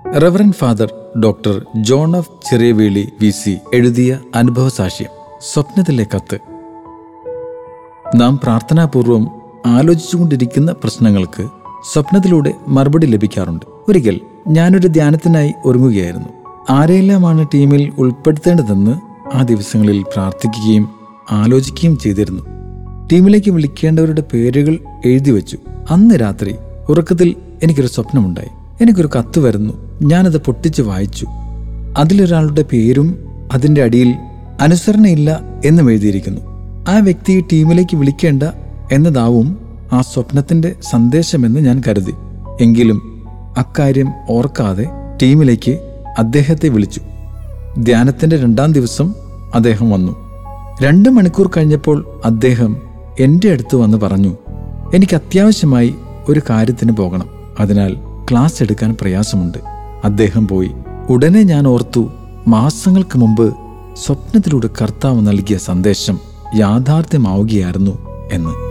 reverend father doctor John F Cheriyaveli V C എഴുതിയ അനുഭവസാക്ഷ്യം സ്വപ്നത്തിലെ കത്ത് നാം പ്രാർത്ഥനാപൂർവം ആലോചിച്ചുകൊണ്ടിരിക്കുന്ന പ്രശ്നങ്ങൾക്ക് സ്വപ്നത്തിലൂടെ മറുപടി ലഭിക്കാറുണ്ട് ഒരിക്കൽ ഞാനൊരു ധ്യാനത്തിനായി ഒരുങ്ങുകയായിരുന്നു ആരെയെല്ലാമാണ് ടീമിൽ ഉൾപ്പെടുത്തേണ്ടതെന്ന് ആ ദിവസങ്ങളിൽ പ്രാർത്ഥിക്കുകയും ആലോചിക്കുകയും ചെയ്തിരുന്നു ടീമിലേക്ക് വിളിക്കേണ്ടവരുടെ പേരുകൾ എഴുതി വെച്ചു അന്ന് രാത്രി ഉറക്കത്തിൽ എനിക്കൊരു സ്വപ്നമുണ്ടായി എനിക്കൊരു കത്ത് വരുന്നു ഞാനത് പൊട്ടിച്ച് വായിച്ചു അതിലൊരാളുടെ പേരും അതിൻ്റെ അടിയിൽ അനുസരണയില്ല എന്നും എഴുതിയിരിക്കുന്നു ആ വ്യക്തിയെ ടീമിലേക്ക് വിളിക്കേണ്ട എന്നതാവും ആ സ്വപ്നത്തിന്റെ സന്ദേശമെന്ന് ഞാൻ കരുതി എങ്കിലും അക്കാര്യം ഓർക്കാതെ ടീമിലേക്ക് അദ്ദേഹത്തെ വിളിച്ചു ധ്യാനത്തിന്റെ രണ്ടാം ദിവസം അദ്ദേഹം വന്നു രണ്ട് മണിക്കൂർ കഴിഞ്ഞപ്പോൾ അദ്ദേഹം എൻ്റെ അടുത്ത് വന്ന് പറഞ്ഞു എനിക്ക് അത്യാവശ്യമായി ഒരു കാര്യത്തിന് പോകണം അതിനാൽ ക്ലാസ് എടുക്കാൻ പ്രയാസമുണ്ട് അദ്ദേഹം പോയി ഉടനെ ഞാൻ ഓർത്തു മാസങ്ങൾക്ക് മുമ്പ് സ്വപ്നത്തിലൂടെ കർത്താവ് നൽകിയ സന്ദേശം യാഥാർത്ഥ്യമാവുകയായിരുന്നു എന്ന്